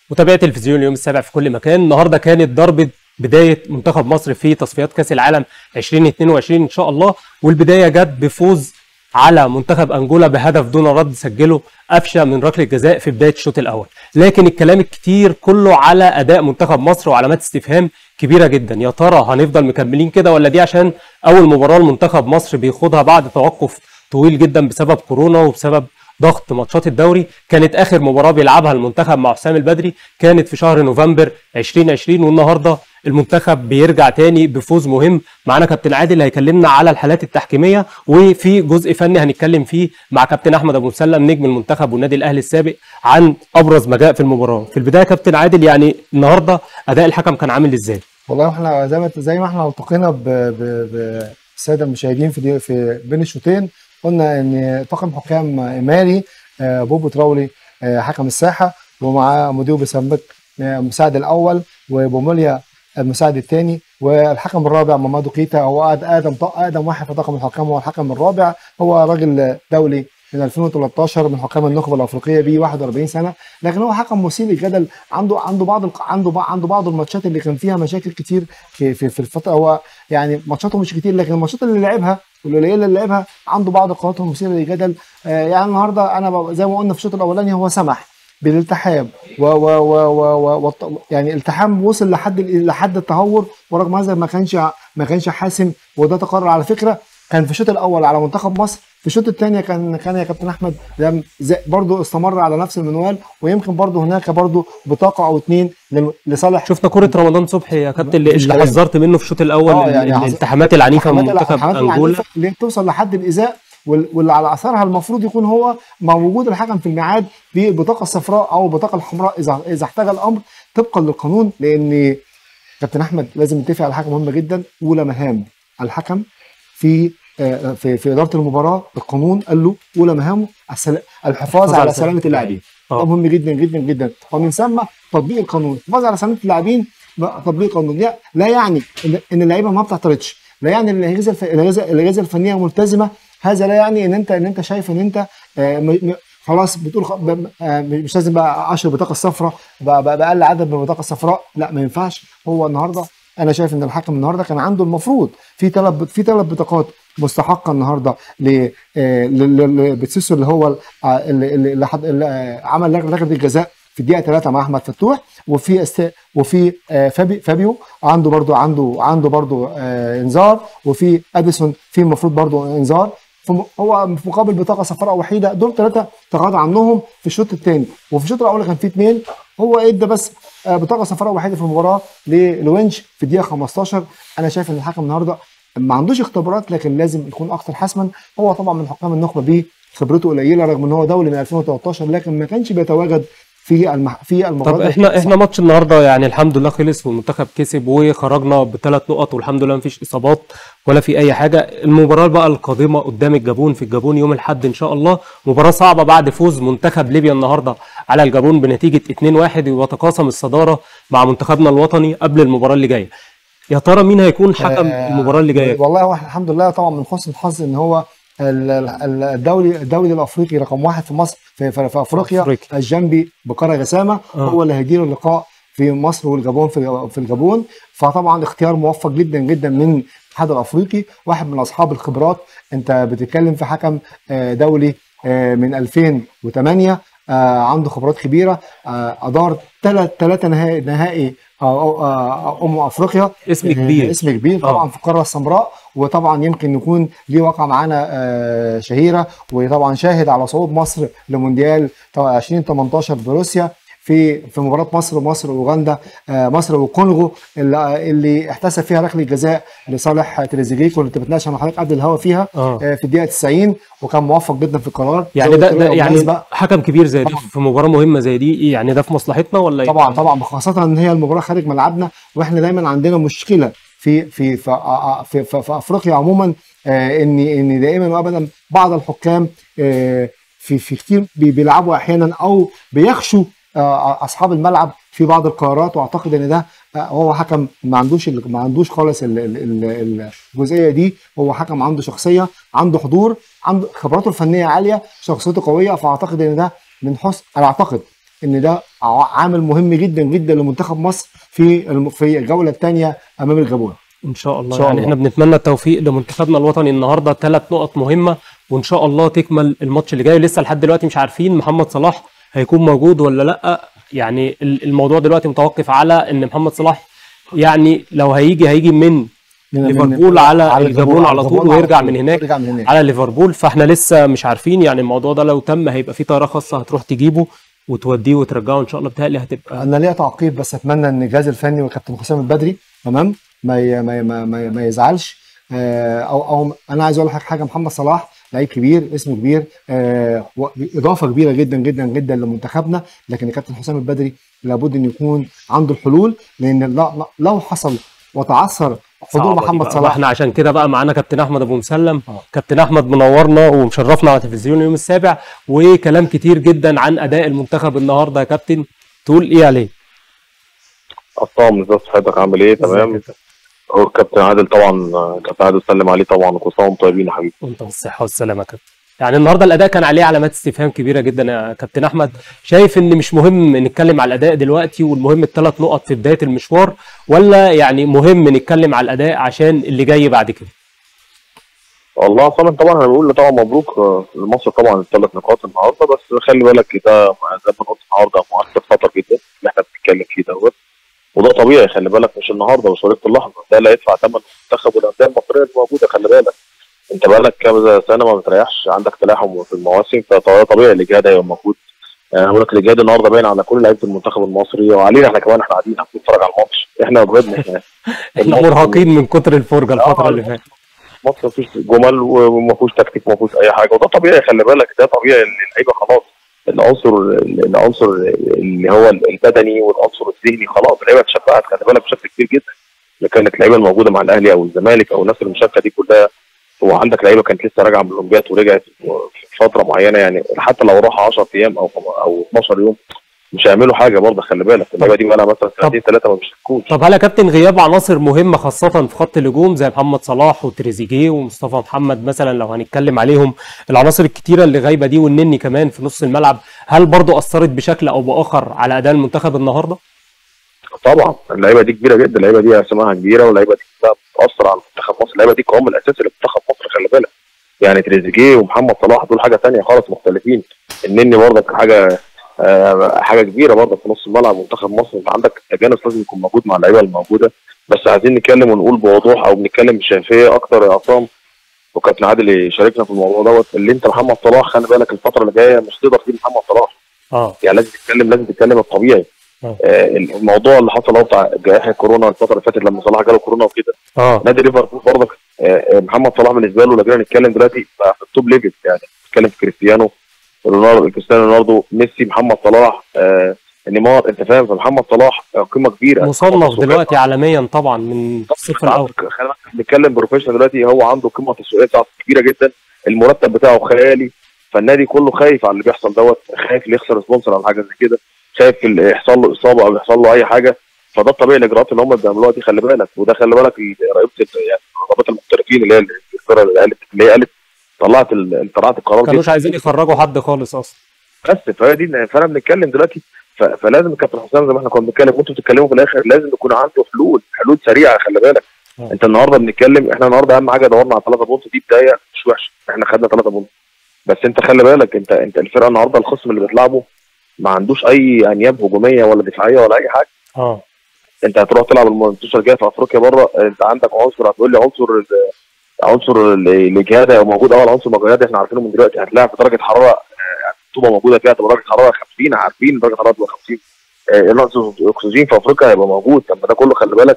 متابعي تلفزيون اليوم السابع في كل مكان النهارده كانت ضربه بدايه منتخب مصر في تصفيات كاس العالم 2022 ان شاء الله والبدايه جت بفوز على منتخب انجولا بهدف دون رد سجله قفشه من ركله جزاء في بدايه الشوط الاول لكن الكلام الكتير كله على اداء منتخب مصر وعلامات استفهام كبيره جدا يا ترى هنفضل مكملين كده ولا دي عشان اول مباراه لمنتخب مصر بيخوضها بعد توقف طويل جدا بسبب كورونا وبسبب ضغط ماتشات الدوري كانت اخر مباراه بيلعبها المنتخب مع حسام البدري كانت في شهر نوفمبر 2020 والنهارده المنتخب بيرجع تاني بفوز مهم معانا كابتن عادل هيكلمنا على الحالات التحكيميه وفي جزء فني هنتكلم فيه مع كابتن احمد ابو مسلم نجم المنتخب والنادي الاهلي السابق عن ابرز ما جاء في المباراه في البدايه كابتن عادل يعني النهارده اداء الحكم كان عامل ازاي والله احنا زي ما زي ما احنا التقينا ب- ب- بالساده المشاهدين في دي في بين الشوطين قلنا ان طاقم حكام اماري آه، بوبو تراولي آه، حكم الساحه ومعاه مديو بسمك آه، المساعد الاول وبوموليا المساعد الثاني والحكم الرابع مامادو كيتا هو أقد- اقدم اقدم واحد في طاقم الحكام هو الحكم الرابع هو راجل دولي من 2013 من حكام النخبه الافريقيه بيه 41 سنه لكن هو حكم مثير للجدل عنده عنده بعض الق- عنده بعض عنده بعض الماتشات اللي كان فيها مشاكل كتير في في, في الفتره هو يعني ماتشاته مش كتير لكن الماتشات اللي لعبها والقليله اللي لعبها عنده بعض القرارات المثيره للجدل آه يعني النهارده انا ب- زي ما قلنا في الشوط الاولاني هو سمح بالالتحام و و و و و و يعني التحام وصل لحد ال- لحد التهور ورغم هذا ما كانش ما كانش حاسم وده تقرر على فكره كان في الشوط الاول على منتخب مصر في الشوط الثاني كان كان يا كابتن احمد ده زي- برضو استمر على نفس المنوال ويمكن برضو هناك برضو بطاقه او اتنين لم- لصالح شفنا كره رمضان صبحي يا كابتن اللي, مفيش اللي كلام. حذرت منه في الشوط الاول آه، ال- يعني حذ- الالتحامات العنيفه من الحملات- منتخب الحملات انجولا العنيفة اللي بتوصل لحد الايذاء وال- واللي على اثرها المفروض يكون هو مع وجود الحكم في الميعاد بالبطاقه الصفراء او البطاقه الحمراء اذا اذا احتاج الامر طبقا للقانون لان كابتن احمد لازم نتفق على حاجه مهمه جدا اولى مهام الحكم في آه، في في اداره المباراه القانون قال له اولى مهامه السل- الحفاظ على سلامه اللاعبين آه. ده مهم جدا جدا جدا ومن ثم تطبيق القانون الحفاظ على سلامه اللاعبين بقى تطبيق القانون لا, لا يعني ان إن اللعيبه ما بتعترضش لا يعني ان الاجهزه الف... الاجهزه الاجهزه الفنيه ملتزمه هذا لا يعني ان انت ان انت شايف ان انت آه، م... م... خلاص بتقول خ... ب... آه، مش لازم بقى 10 بطاقه الصفراء بقى, بقى باقل عدد من البطاقه الصفراء لا ما ينفعش هو النهارده انا شايف ان الحكم النهارده كان عنده المفروض في ثلاث في ثلاث بطاقات مستحقه النهارده ل آه، ل- ل- لبتسيسو اللي هو ال- آه، اللي اللي اللي حد- اللي، آه، عمل ركله الجزاء في الدقيقه 3 مع احمد فتوح وفي است... وفي آه، فابي فابيو عنده برضو عنده عنده برضو آه، انذار وفي اديسون في المفروض برضو انذار فم- هو في مقابل بطاقه صفراء وحيده دول ثلاثه تغاضى عنهم في الشوط الثاني وفي الشوط الاول كان في اثنين هو ادى بس آه، بطاقه صفراء وحيده في المباراه للوينج في الدقيقه 15 انا شايف ان الحكم النهارده ما عندوش اختبارات لكن لازم يكون اكثر حسما هو طبعا من حكام النخبه بيه خبرته قليله رغم ان هو دولي من 2013 لكن ما كانش بيتواجد في المح... في المباراه طب احنا احنا ماتش النهارده يعني الحمد لله خلص والمنتخب كسب وخرجنا بثلاث نقط والحمد لله مفيش اصابات ولا في اي حاجه المباراه بقى القادمه قدام الجابون في الجابون يوم الاحد ان شاء الله مباراه صعبه بعد فوز منتخب ليبيا النهارده على الجابون بنتيجه 2-1 ويتقاسم الصداره مع منتخبنا الوطني قبل المباراه اللي جايه يا ترى مين هيكون حكم آه، المباراه اللي جايه والله هو إحنا الحمد لله طبعا من حسن الحظ ان هو ال- ال- الدولي الدولي الافريقي رقم واحد في مصر في, في, في افريقيا أفريقيا. الجنبي بقرة غسامه آه. هو اللي هيدير اللقاء في مصر والجابون في في الجابون فطبعا اختيار موفق جدا جدا من الاتحاد الافريقي واحد من اصحاب الخبرات انت بتتكلم في حكم آه، دولي آه، من 2008 آه، عنده خبرات كبيره آه، ادار ثلاث ثلاثه نهائي نهائي آه، آه، امم افريقيا اسم آه، كبير. اسم كبير آه. طبعا في القاره السمراء وطبعا يمكن يكون ليه وقعه معانا آه، شهيره وطبعا شاهد على صعود مصر لمونديال 2018 بروسيا في في مباراه مصر ومصر واوغندا آه، مصر والكونغو اللي, اللي احتسب فيها ركله جزاء لصالح تريزيجيه كنت بتناقش مع حضرتك قبل الهوا فيها آه. آه، في الدقيقه 90 وكان موفق جدا في القرار يعني ده, ده بطريقة يعني مناسبة. حكم كبير زي ده في مباراه مهمه زي دي يعني ده في مصلحتنا ولا إيه؟ طبعا طبعا خاصه ان هي المباراه خارج ملعبنا واحنا دايما عندنا مشكله في في في, في, في, في افريقيا عموما آه، ان ان دائما وابدا بعض الحكام آه، في في كتير بي- بيلعبوا احيانا او بيخشوا آه، اصحاب الملعب في بعض القرارات واعتقد ان ده آه، هو حكم ما عندوش ال- ما عندوش خالص ال- ال- ال- الجزئيه دي هو حكم عنده شخصيه عنده حضور عنده خبراته الفنيه عاليه شخصيته قويه فاعتقد ان ده من حسن انا اعتقد ان ده ع- عامل مهم جدا جدا لمنتخب مصر في الم- في الجوله الثانيه امام الجابون ان شاء الله إن شاء يعني الله. احنا بنتمنى التوفيق لمنتخبنا الوطني النهارده ثلاث نقط مهمه وان شاء الله تكمل الماتش اللي جاي لسه لحد دلوقتي مش عارفين محمد صلاح هيكون موجود ولا لا يعني ال- الموضوع دلوقتي متوقف على ان محمد صلاح يعني لو هيجي هيجي من من- من- ليفربول على الجابون على طول ويرجع طول. من هناك يرجع من هناك على ليفربول فاحنا لسه مش عارفين يعني الموضوع ده لو تم هيبقى في طياره خاصه هتروح تجيبه وتوديه وترجعه ان شاء الله بتهيألي هتبقى انا ليا تعقيب بس اتمنى ان الجهاز الفني والكابتن حسام البدري تمام ما ي- ما ي- ما, ما, ما يزعلش آه، او او انا عايز اقول لك حاجه محمد صلاح لعيب كبير اسمه كبير آه، و- اضافه كبيره جدا جدا جدا لمنتخبنا لكن الكابتن حسام البدري لابد ان يكون عنده الحلول لان لا- لو حصل وتعثر حضور صعبة دي محمد بقى. صلاح احنا عشان كده بقى معانا كابتن احمد ابو مسلم آه. كابتن احمد منورنا ومشرفنا على تلفزيون اليوم السابع وكلام كتير جدا عن اداء المنتخب النهارده يا كابتن تقول ايه عليه طبعا ازاي صحتك عامل ايه تمام هو الكابتن عادل طبعا آه، كابتن عادل سلم عليه طبعا وكل سنه وانتم طيبين يا حبيبي وانت بالصحه والسلامه يا كابتن يعني النهارده الاداء كان عليه علامات استفهام كبيره جدا يا كابتن احمد شايف ان مش مهم نتكلم على الاداء دلوقتي والمهم الثلاث نقط في بدايه المشوار ولا يعني مهم نتكلم على الاداء عشان اللي جاي بعد كده والله طبعا طبعا انا بقول طبعا مبروك آه، لمصر طبعا الثلاث نقاط النهارده بس خلي بالك ده زي ما قلت النهارده مؤثر خطر جدا اللي احنا بنتكلم فيه دوت وده طبيعي خلي بالك مش النهارده مش وليله اللحظه ده اللي هيدفع ثمن المنتخب والانديه المصريه اللي موجوده خلي بالك انت بقالك كذا سنه ما بتريحش عندك تلاحم في المواسم فطبيعي الاجهاد هيبقى موجود يعني بقول لك الاجهاد النهارده باين على كل لعيبه المنتخب المصري وعلينا احنا كمان احنا قاعدين بنتفرج على الماتش احنا وجبنا احنا احنا مرهقين من كتر الفرجه الفتره اللي فاتت ماتش ما فيش جمل وما فيهوش تكتيك ما فيهوش اي حاجه وده طبيعي خلي بالك ده طبيعي إن اللعيبه خلاص العنصر العنصر اللي هو البدني والعنصر الذهني خلاص اللعيبه اتشبعت خلي بالك بشكل كبير جدا اللي كانت اللعيبه الموجوده مع الاهلي او الزمالك او الناس المشاركه دي كلها هو عندك لعيبه كانت لسه راجعه من الاولمبياد ورجعت في فتره معينه يعني حتى لو راح 10 ايام او او 12 يوم مش هيعملوا حاجه برضه خلي بالك اللعيبه دي بقى لها مثلا سنتين ثلاثه ما بيشاركوش طب هل يا كابتن غياب عناصر مهمه خاصه في خط الهجوم زي محمد صلاح وتريزيجيه ومصطفى محمد مثلا لو هنتكلم عليهم العناصر الكتيره اللي غايبه دي والنني كمان في نص الملعب هل برضو اثرت بشكل او باخر على اداء المنتخب النهارده؟ طبعا اللعيبه دي كبيره جدا اللعيبه دي اسمها كبيره واللعيبه دي كلها بتاثر على منتخب مصر اللعيبه دي القوام الاساسي لمنتخب مصر خلي بالك يعني تريزيجيه ومحمد صلاح دول حاجه ثانيه خالص مختلفين النني برضك حاجه آه حاجه كبيره برضك في نص الملعب منتخب مصر انت عندك تجانس لازم يكون موجود مع اللعيبه الموجوده بس عايزين نتكلم ونقول بوضوح او بنتكلم بشفافيه اكتر يا عصام وكابتن عادل يشاركنا في الموضوع دوت اللي انت محمد صلاح خلي بالك الفتره اللي جايه مش تقدر تجيب محمد صلاح اه يعني لازم تتكلم لازم تتكلم الطبيعي آه. آه الموضوع اللي حصل هو بتاع جائحه كورونا الفتره اللي فاتت لما صلاح جاله كورونا وكده اه نادي ليفربول برضك آه، آه، محمد صلاح بالنسبه له لو جينا نتكلم دلوقتي بقى في التوب ليفل يعني نتكلم في كريستيانو رونالدو كريستيانو رونالدو ميسي محمد صلاح آه، نيمار انت فاهم فمحمد صلاح آه، قيمه كبيره مصنف دلوقتي عالميا طبعا من الصفر الاول خلينا نتكلم بروفيشنال دلوقتي هو عنده قيمه تسويقيه بتاعته كبيره جدا المرتب بتاعه خيالي فالنادي كله خايف على اللي بيحصل دوت خايف اللي يخسر سبونسر او حاجه زي كده خايف اللي يحصل له اصابه او يحصل له اي حاجه فده الطبيعي الاجراءات اللي هم بيعملوها دي خلي بالك وده خلي بالك رئيسه يعني رابطه المحترفين اللي هي الفرقه اللي قالت اللي هي قالت طلعت ال- طلعت القرار ما كانوش عايزين يخرجوا حد خالص اصلا بس فهي دي فانا بنتكلم دلوقتي ف- فلازم الكابتن حسام زي ما احنا كنا بنتكلم وانتوا بتتكلموا في الاخر لازم يكون عنده حلول حلول سريعه خلي بالك آه. انت النهارده بنتكلم احنا النهارده اهم حاجه دورنا على 3 بونت دي بدايه مش وحشه احنا خدنا 3 بونت بس انت خلي بالك انت انت الفرقه النهارده الخصم اللي بتلعبه ما عندوش اي انياب هجوميه ولا دفاعيه ولا اي حاجه اه انت هتروح تلعب المنتوشه الجايه في افريقيا بره انت عندك عنصر هتقول لي عنصر ال- عنصر ال- الاجهاد هيبقى موجود اول عنصر مجهد احنا عارفينه من دلوقتي هتلاعب في درجه حراره آه، يعني الرطوبه موجوده فيها تبقى درجه حراره 50 عارفين درجه حراره تبقى 50 آه، نقص الاكسجين في افريقيا هيبقى موجود طب ما ده كله خلي بالك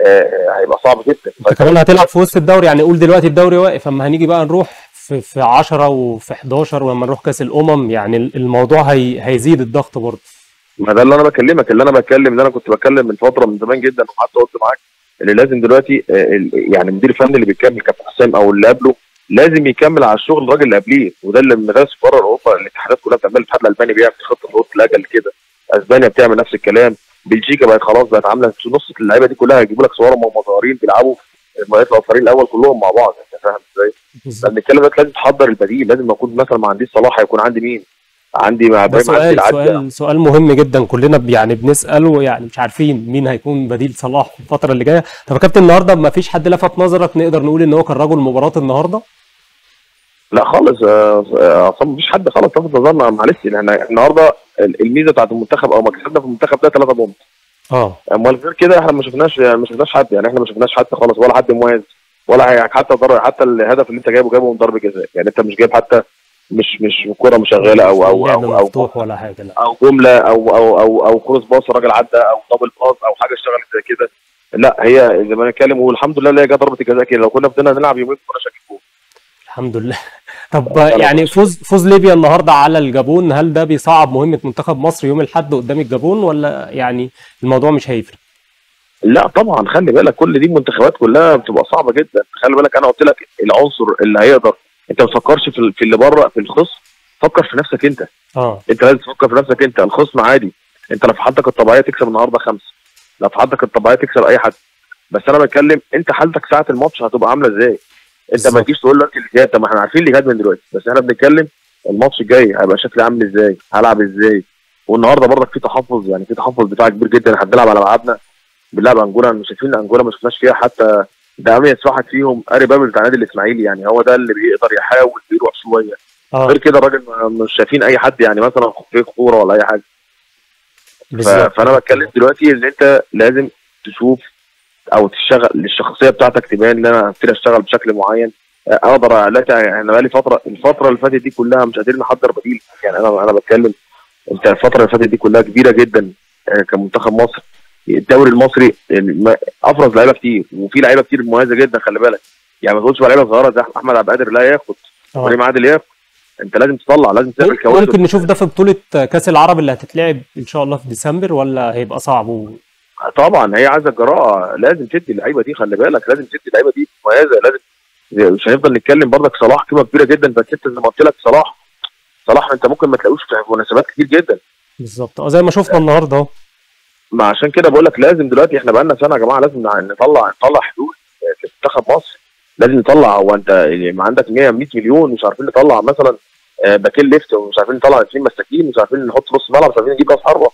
آه، هيبقى صعب جدا انت كمان هتلعب في وسط الدوري يعني قول دلوقتي الدوري واقف اما هنيجي بقى نروح في في 10 وفي 11 ولما نروح كاس الامم يعني الموضوع هي هيزيد الضغط برضه ما ده اللي انا بكلمك اللي انا بتكلم اللي انا كنت بتكلم من فتره من زمان جدا وحتى قلت معاك اللي لازم دلوقتي آه، ال- يعني المدير الفني اللي بيكمل كابتن حسام او اللي قبله لازم يكمل على الشغل الراجل اللي قبليه وده اللي مدارس بره اوروبا الاتحادات كلها بتعمل الاتحاد الالماني بيعمل خطه الوقت الاجل كده اسبانيا بتعمل نفس الكلام بلجيكا بقت خلاص بقت عامله في نص اللعيبه دي كلها هيجيبوا لك صورهم وهم صغيرين بيلعبوا لما يطلعوا الفريق الاول كلهم مع بعض انت فاهم ازاي؟ بالظبط بنتكلم دلوقتي لازم تحضر البديل لازم يكون مثلا ما عنديش صلاح هيكون عندي مين عندي مع ده ابراهيم عبد سؤال العزيز سؤال سؤال مهم جدا كلنا ب- يعني بنسأله يعني مش عارفين مين هيكون بديل صلاح في الفترة اللي جاية طب يا كابتن النهارده ما فيش حد لفت نظرك نقدر نقول ان هو كان رجل مباراة النهارده لا خالص آه، آه، اصلا مفيش حد خالص لفت نظرنا معلش احنا النهارده ال- الميزه بتاعت المنتخب او مكسبنا في المنتخب ده 3 بونت اه امال غير كده احنا ما شفناش ما شفناش حد يعني احنا ما شفناش حد خالص ولا حد مميز ولا يعني حتى ضر حتى الهدف اللي انت جايبه جايبه من ضربه جزاء يعني انت مش جايب حتى مش مش كوره مشغله او او لعب او او, مفتوح ولا حاجة لا أو جمله او او او او كروس باص الراجل عدى او دبل باص او حاجه اشتغلت زي كده لا هي زي ما نتكلم والحمد لله اللي هي جت ضربه الجزاء كده لو كنا فضلنا نلعب يومين كنا شاكين الحمد لله طب يعني فوز فوز ليبيا النهارده على الجابون هل ده بيصعب مهمة منتخب مصر يوم الاحد قدام الجابون ولا يعني الموضوع مش هيفرق لا طبعا خلي بالك كل دي المنتخبات كلها بتبقى صعبه جدا خلي بالك انا قلت لك العنصر اللي هيقدر انت ما تفكرش في, في اللي بره في الخصم فكر في نفسك انت اه انت لازم تفكر في نفسك انت الخصم عادي انت لو في حالتك الطبيعيه تكسب النهارده خمسه لو في حالتك الطبيعيه تكسب اي حد بس انا بتكلم انت حالتك ساعه الماتش هتبقى عامله ازاي انت ما بالظبط. تجيش تقول لك اللي جاي طب ما احنا عارفين اللي جاي من دلوقتي بس احنا بنتكلم الماتش الجاي هيبقى شكلي عامل ازاي هلعب ازاي والنهارده برضك في تحفظ يعني في تحفظ بتاع كبير جدا احنا بنلعب على ملعبنا بنلعب انجولا مش شايفين انجولا ما شفناش فيها حتى ده امية واحد فيهم قاري بابل بتاع النادي الاسماعيلي يعني هو ده اللي بيقدر يحاول بيروح شويه اه غير كده الراجل ما- مش شايفين اي حد يعني مثلا في خطوره ولا اي حاجه ف- بالظبط فانا بتكلم دلوقتي ان انت لازم تشوف او تشتغل الشخصيه بتاعتك تبان ان انا ابتدي اشتغل بشكل معين آه، اقدر الاقي انا بقالي فتره الفتره اللي فاتت دي كلها مش قادرين نحضر بديل يعني انا انا بتكلم انت الفتره اللي فاتت دي كلها كبيره جدا آه، كمنتخب مصر الدوري المصري يعني ما- افرز لعيبه كتير وفي لعيبه كتير مميزه جدا خلي بالك يعني ما تقولش بقى لعيبه صغيره زي احمد عبد القادر لا ياخد اه ابراهيم عادل ياخد انت لازم تطلع لازم تعمل كوادر ممكن نشوف ده في بطولة كأس العرب اللي هتتلعب ان شاء الله في ديسمبر ولا هيبقى صعب و... طبعا هي عايزه جراءه لازم تدي اللعيبه دي خلي بالك لازم تدي اللعيبه دي مميزه لازم مش هنفضل نتكلم برضك صلاح قيمه كبيره جدا بس انت زي ما قلت لك صلاح صلاح انت ممكن ما تلاقوش في مناسبات كتير جدا بالظبط اه زي ما شفنا النهارده اهو ما عشان كده بقول لك لازم دلوقتي احنا بقالنا سنه يا جماعه لازم نطلع نطلع حلول في منتخب مصر لازم نطلع هو انت يعني ما عندك 100 100 مليون مش عارفين نطلع مثلا آه، باكين ليفت ومش عارفين نطلع اثنين مساكين مش عارفين نحط نص ملعب مش عارفين نجيب راس حربه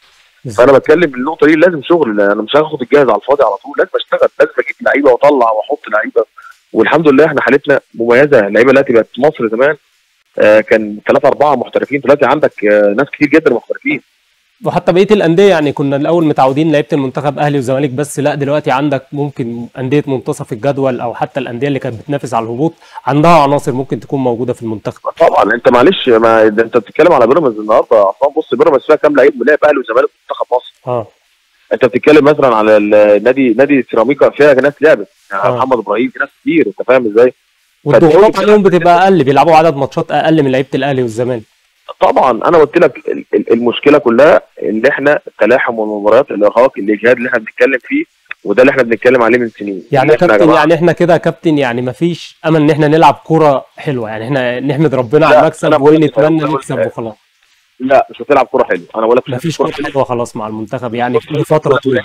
فانا بتكلم النقطه دي لازم شغل لأن انا مش هاخد الجاهز على الفاضي على طول لازم اشتغل لازم اجيب لعيبه واطلع واحط لعيبه والحمد لله احنا حالتنا مميزه اللعيبه دلوقتي بقت في مصر زمان آه كان ثلاثه اربعه محترفين دلوقتي عندك آه ناس كتير جدا محترفين وحتى بقيه الانديه يعني كنا الاول متعودين لعيبه المنتخب اهلي وزمالك بس لا دلوقتي عندك ممكن انديه منتصف الجدول او حتى الانديه اللي كانت بتنافس على الهبوط عندها عناصر ممكن تكون موجوده في المنتخب طبعا انت معلش ما ده انت بتتكلم على بيراميدز النهارده اصلا بص بيراميدز فيها كام لعيب لعب اهلي وزمالك في منتخب مصر اه انت بتتكلم مثلا على النادي نادي سيراميكا فيها ناس لعبت يعني آه. محمد ابراهيم في ناس كتير انت فاهم ازاي؟ والضغوطات عليهم بتبقى اقل بيلعبوا عدد ماتشات اقل من لعيبه الاهلي والزمالك طبعا انا قلت لك ال- ال- المشكله كلها ان احنا التلاحم والمباريات الارهاق الاجهاد اللي احنا بنتكلم فيه وده اللي احنا بنتكلم عليه من سنين يعني يا احنا كابتن جماعة يعني احنا كده يا كابتن يعني مفيش امل ان احنا نلعب كوره حلوه يعني احنا نحمد ربنا لا، على أنا المكسب بقول لك ونتمنى أنا بقول نكسب لك- وخلاص لا مش هتلعب كوره حلوه انا بقول لك مش مفيش هتلعب كوره حلوه خلاص مع المنتخب يعني في فتره كورة طويله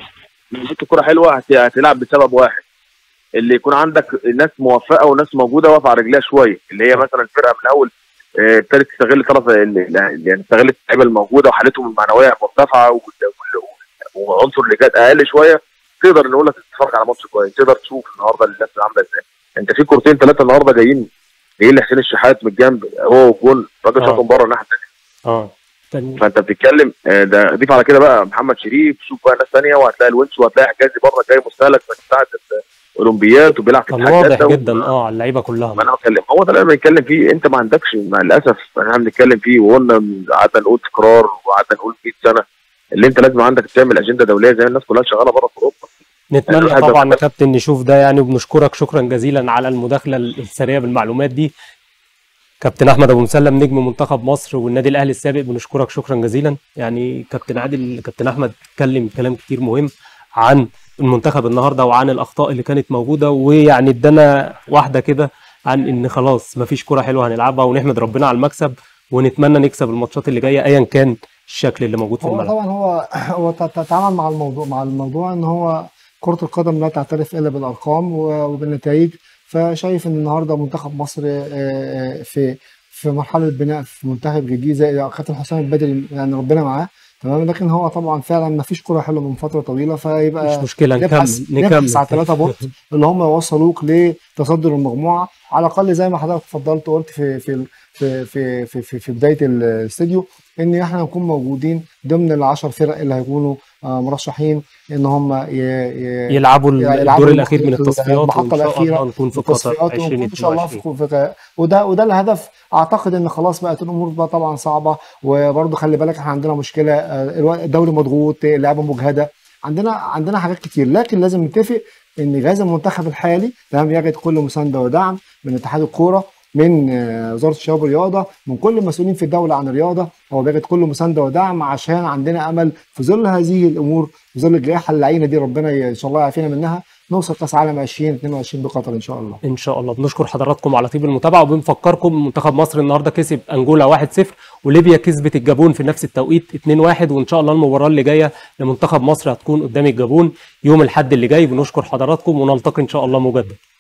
لو لعبت كوره حلوه هت- هتلعب بسبب واحد اللي يكون عندك ناس موفقه وناس موجوده واقفه على رجليها شويه اللي هي مثلا الفرقه من الاول آه، ابتدت تستغل طرف ال- ال- يعني استغلت اللعيبه الموجوده وحالتهم المعنويه مرتفعه وال- وال- وعنصر اللي جات اقل شويه تقدر نقول لك تتفرج على ماتش كويس تقدر تشوف النهارده الناس عامله ازاي انت في كورتين ثلاثه النهارده جايين جايين لحسين الشحات من الجنب هو جول الراجل آه. شاطهم بره الناحيه الثانيه اه تاني- فانت بتتكلم آه، ده ضيف على كده بقى محمد شريف شوف بقى ناس ثانيه وهتلاقي الونش وهتلاقي حجازي بره جاي مستهلك من ساعه الاولمبيات وبيلعب في كان الاتحاد واضح ده. جدا اه على اللعيبه كلها ما انا بتكلم هو ده اللي انا بنتكلم فيه انت ما عندكش مع الاسف احنا بنتكلم فيه وقلنا قعدنا نقول تكرار وقعدنا نقول 100 سنه اللي انت لازم عندك تعمل اجنده دوليه زي الناس كلها شغاله بره في اوروبا نتمنى الواحد طبعا لما- يا كابتن نشوف ده يعني وبنشكرك شكرا جزيلا على المداخله السريعه بالمعلومات دي كابتن احمد ابو مسلم نجم منتخب مصر والنادي الاهلي السابق بنشكرك شكرا جزيلا يعني كابتن عادل كابتن احمد اتكلم كلام كتير مهم عن المنتخب النهارده وعن الاخطاء اللي كانت موجوده ويعني ادانا واحده كده عن ان خلاص مفيش كره حلوه هنلعبها ونحمد ربنا على المكسب ونتمنى نكسب الماتشات اللي جايه ايا كان الشكل اللي موجود في هو الملعب طبعا هو هو ت- تتعامل مع الموضوع مع الموضوع ان هو كرة القدم لا تعترف الا بالارقام و- وبالنتائج فشايف ان النهارده منتخب مصر آه، آه، في في مرحله بناء في منتخب جديد زي كابتن حسام البدري يعني ربنا معاه تمام لكن هو طبعا فعلا ما فيش كره حلوه من فتره طويله فيبقى مش مشكله نبحث نكمل نبحث نكمل على ثلاثة بونت اللي هم يوصلوك لتصدر المجموعه على الاقل زي ما حضرتك اتفضلت وقلت في في في في في, في, في بدايه الاستديو ان احنا نكون موجودين ضمن العشر فرق اللي هيكونوا آه، مرشحين ان هم ي- ي- يلعبوا يلعبوا الدور الاخير من المحطة التصفيات وان شاء الأخيرة الله نكون في قطر التصفيات ونكون ان شاء الله في 2022 في- وده وده الهدف اعتقد ان خلاص بقت الامور بقى طبعا صعبه وبرده خلي بالك احنا عندنا مشكله آه، الو- الدوري مضغوط اللعبه مجهده عندنا عندنا حاجات كتير لكن لازم نتفق ان جهاز المنتخب الحالي تمام يجد كل مسانده ودعم من اتحاد الكوره من آه، وزاره الشباب والرياضه من كل المسؤولين في الدوله عن الرياضه هو بيجد كل مسانده ودعم عشان عندنا امل في ظل هذه الامور في ظل الجائحه اللعينه دي ربنا ي- ان شاء الله يعافينا منها نوصل كاس عالم 2022 بقطر ان شاء الله ان شاء الله بنشكر حضراتكم على طيب المتابعه وبنفكركم منتخب مصر النهارده كسب انجولا 1-0 وليبيا كسبت الجابون في نفس التوقيت 2-1 وان شاء الله المباراه اللي جايه لمنتخب مصر هتكون قدام الجابون يوم الاحد اللي جاي بنشكر حضراتكم ونلتقي ان شاء الله مجددا